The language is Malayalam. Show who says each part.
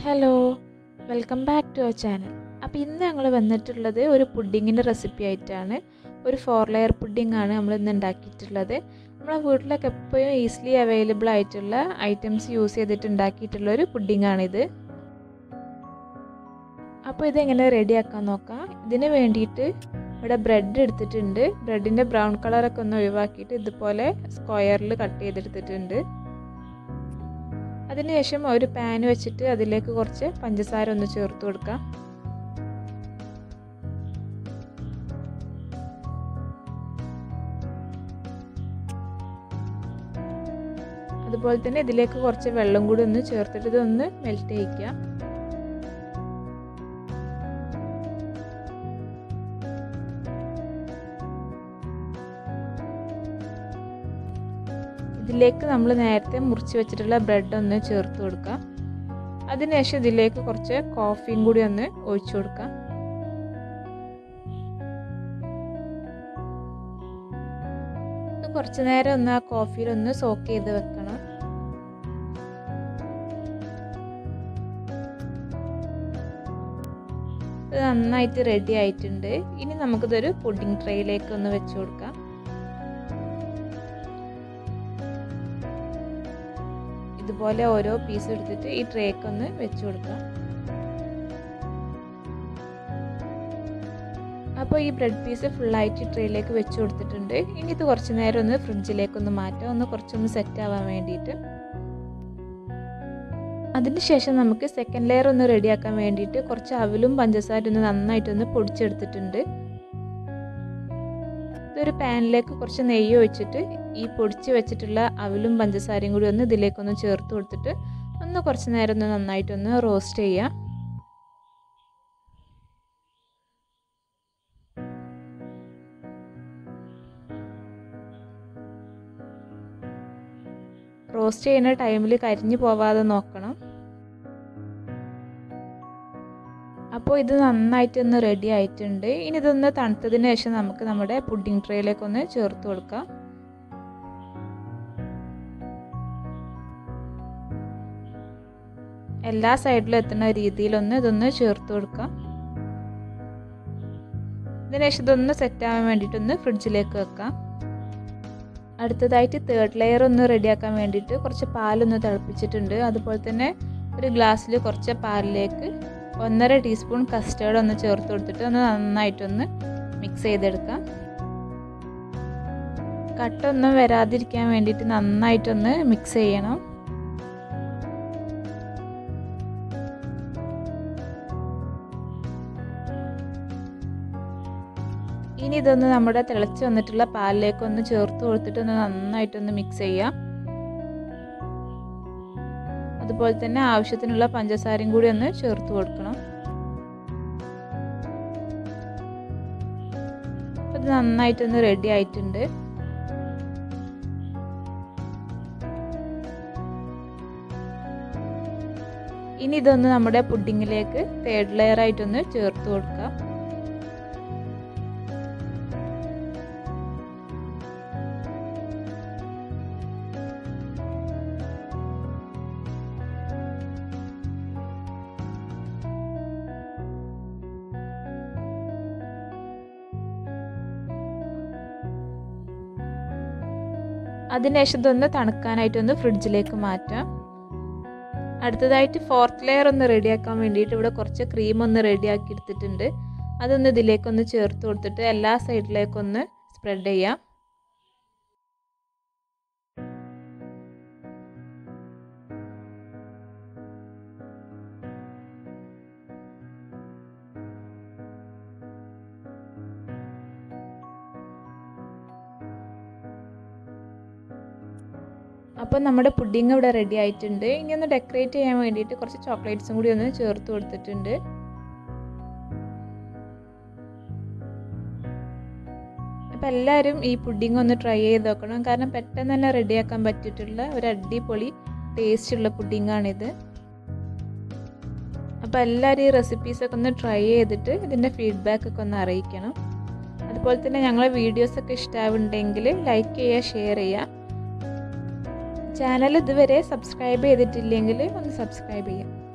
Speaker 1: hello welcome back to our channel അപ്പോൾ ഇന്ന് ഞങ്ങൾ വന്നിട്ടുള്ളത് ഒരു പുഡിങ്ങിൻ്റെ റെസിപ്പി ആയിട്ടാണ് ഒരു ഫോർ ലെയർ പുഡിംഗ് ആണ് നമ്മൾ ഇന്ന് ഉണ്ടാക്കിയിട്ടുള്ളത് നമ്മളെ വീട്ടിലൊക്കെ എപ്പോഴും ഈസിലി അവൈലബിൾ ആയിട്ടുള്ള ഐറ്റംസ് യൂസ് ചെയ്തിട്ട് ഉണ്ടാക്കിയിട്ടുള്ള ഒരു പുഡിംഗ് ആണിത് അപ്പോൾ ഇതെങ്ങനെ റെഡിയാക്കാൻ നോക്കാം ഇതിന് വേണ്ടിയിട്ട് ഇവിടെ ബ്രെഡ് എടുത്തിട്ടുണ്ട് ബ്രെഡിൻ്റെ ബ്രൗൺ കളറൊക്കെ ഒന്ന് ഒഴിവാക്കിയിട്ട് ഇതുപോലെ സ്ക്വയറിൽ കട്ട് ചെയ്തെടുത്തിട്ടുണ്ട് അതിനുശേഷം ഒരു പാൻ വെച്ചിട്ട് അതിലേക്ക് കുറച്ച് പഞ്ചസാര ഒന്ന് ചേർത്ത് കൊടുക്കാം അതുപോലെ തന്നെ ഇതിലേക്ക് കുറച്ച് വെള്ളം കൂടി ഒന്ന് ചേർത്തിട്ട് ഇതൊന്ന് മെൽറ്റ് ചെയ്യിക്കുക ഇതിലേക്ക് നമ്മൾ നേരത്തെ മുറിച്ച് വെച്ചിട്ടുള്ള ബ്രെഡ് ഒന്ന് ചേർത്ത് കൊടുക്കാം അതിനുശേഷം ഇതിലേക്ക് കുറച്ച് കോഫിയും കൂടി ഒന്ന് ഒഴിച്ചു കൊടുക്കാം കുറച്ച് നേരം ഒന്ന് ആ കോഫിയിൽ ഒന്ന് സോക്ക് ചെയ്ത് വെക്കണം ഇത് നന്നായിട്ട് റെഡി ആയിട്ടുണ്ട് ഇനി നമുക്കിതൊരു പുഡിംഗ് ട്രേയിലേക്ക് ഒന്ന് വെച്ച് കൊടുക്കാം ഇതുപോലെ ഓരോ പീസ് എടുത്തിട്ട് ഈ ട്രേക്ക് ഒന്ന് വെച്ച് കൊടുക്കാം അപ്പോൾ ഈ ബ്രെഡ് പീസ് ഫുള്ളായിട്ട് ട്രേയിലേക്ക് വെച്ച് കൊടുത്തിട്ടുണ്ട് ഇനി ഇത് കുറച്ച് നേരം ഒന്ന് ഫ്രിഡ്ജിലേക്ക് ഒന്ന് മാറ്റാം ഒന്ന് കുറച്ചൊന്ന് സെറ്റ് ആവാൻ വേണ്ടിയിട്ട് അതിനുശേഷം നമുക്ക് സെക്കൻഡ് ലെയർ ഒന്ന് റെഡിയാക്കാൻ വേണ്ടിയിട്ട് കുറച്ച് അവിലും പഞ്ചസാര ഒന്ന് നന്നായിട്ടൊന്ന് പൊടിച്ചെടുത്തിട്ടുണ്ട് ഇതൊരു പാനിലേക്ക് കുറച്ച് നെയ്യ് ഒഴിച്ചിട്ട് ഈ പൊടിച്ച് വെച്ചിട്ടുള്ള അവിലും പഞ്ചസാരയും കൂടി ഒന്ന് ഇതിലേക്കൊന്ന് ചേർത്ത് കൊടുത്തിട്ട് ഒന്ന് കുറച്ച് നേരം ഒന്ന് നന്നായിട്ടൊന്ന് റോസ്റ്റ് ചെയ്യാം റോസ്റ്റ് ചെയ്യുന്ന ടൈമിൽ കരിഞ്ഞു പോവാതെ നോക്കണം അപ്പോൾ ഇത് നന്നായിട്ട് ഒന്ന് റെഡി ആയിട്ടുണ്ട് ഇനി ഇതൊന്ന് തണുത്തതിന് ശേഷം നമുക്ക് നമ്മുടെ പുഡിംഗ് ട്രേയിലേക്ക് ഒന്ന് ചേർത്ത് കൊടുക്കാം എല്ലാ സൈഡിലും എത്തുന്ന രീതിയിലൊന്ന് ഇതൊന്ന് ചേർത്ത് കൊടുക്കാം ഇതിനുശേഷം ഇതൊന്ന് സെറ്റ് ആവാൻ വേണ്ടിയിട്ടൊന്ന് ഫ്രിഡ്ജിലേക്ക് വെക്കാം അടുത്തതായിട്ട് തേർഡ് ലെയർ ഒന്ന് റെഡിയാക്കാൻ വേണ്ടിയിട്ട് കുറച്ച് പാലൊന്ന് തിളപ്പിച്ചിട്ടുണ്ട് അതുപോലെ തന്നെ ഒരു ഗ്ലാസ്സിൽ കുറച്ച് പാലിലേക്ക് ഒന്നര ടീസ്പൂൺ കസ്റ്റേർഡ് ഒന്ന് ചേർത്ത് കൊടുത്തിട്ട് ഒന്ന് നന്നായിട്ടൊന്ന് മിക്സ് ചെയ്തെടുക്കാം കട്ടൊന്നും വരാതിരിക്കാൻ വേണ്ടിയിട്ട് നന്നായിട്ടൊന്ന് മിക്സ് ചെയ്യണം ഇനി ഇതൊന്ന് നമ്മുടെ തിളച്ച് വന്നിട്ടുള്ള പാലിലേക്ക് ഒന്ന് ചേർത്ത് കൊടുത്തിട്ട് ഒന്ന് നന്നായിട്ടൊന്ന് മിക്സ് ചെയ്യാം അതുപോലെ തന്നെ ആവശ്യത്തിനുള്ള പഞ്ചസാരയും കൂടി ഒന്ന് ചേർത്ത് കൊടുക്കണം ഇത് നന്നായിട്ടൊന്ന് റെഡി ആയിട്ടുണ്ട് ഇനി ഇതൊന്ന് നമ്മുടെ പുഡിങ്ങിലേക്ക് തേർഡ് ലെയർ ആയിട്ടൊന്ന് ചേർത്ത് കൊടുക്കാം അതിനുശേഷം ഇതൊന്ന് തണുക്കാനായിട്ടൊന്ന് ഫ്രിഡ്ജിലേക്ക് മാറ്റാം അടുത്തതായിട്ട് ഫോർത്ത് ലെയർ ഒന്ന് റെഡിയാക്കാൻ വേണ്ടിയിട്ട് ഇവിടെ കുറച്ച് ക്രീം ഒന്ന് റെഡിയാക്കി എടുത്തിട്ടുണ്ട് അതൊന്ന് ഇതിലേക്കൊന്ന് ചേർത്ത് കൊടുത്തിട്ട് എല്ലാ സൈഡിലേക്കൊന്ന് സ്പ്രെഡ് ചെയ്യാം അപ്പോൾ നമ്മുടെ പുഡിങ് ഇവിടെ റെഡി ആയിട്ടുണ്ട് ഇനി ഒന്ന് ഡെക്കറേറ്റ് ചെയ്യാൻ വേണ്ടിയിട്ട് കുറച്ച് ചോക്ലേറ്റ്സും കൂടി ഒന്ന് ചേർത്ത് കൊടുത്തിട്ടുണ്ട് അപ്പോൾ എല്ലാവരും ഈ പുഡിങ് ഒന്ന് ട്രൈ ചെയ്ത് നോക്കണം കാരണം പെട്ടെന്ന് തന്നെ റെഡിയാക്കാൻ പറ്റിയിട്ടുള്ള ഒരു അടിപൊളി ടേസ്റ്റുള്ള പുഡിങ്ങാണിത് അപ്പോൾ എല്ലാവരും ഈ റെസിപ്പീസൊക്കെ ഒന്ന് ട്രൈ ചെയ്തിട്ട് ഇതിൻ്റെ ഫീഡ്ബാക്കൊക്കെ ഒന്ന് അറിയിക്കണം അതുപോലെ തന്നെ ഞങ്ങളെ വീഡിയോസൊക്കെ ഇഷ്ടമാവുന്നുണ്ടെങ്കിൽ ലൈക്ക് ചെയ്യുക ഷെയർ ചെയ്യുക ചാനൽ ഇതുവരെ സബ്സ്ക്രൈബ് ചെയ്തിട്ടില്ലെങ്കിൽ ഒന്ന് സബ്സ്ക്രൈബ് ചെയ്യാം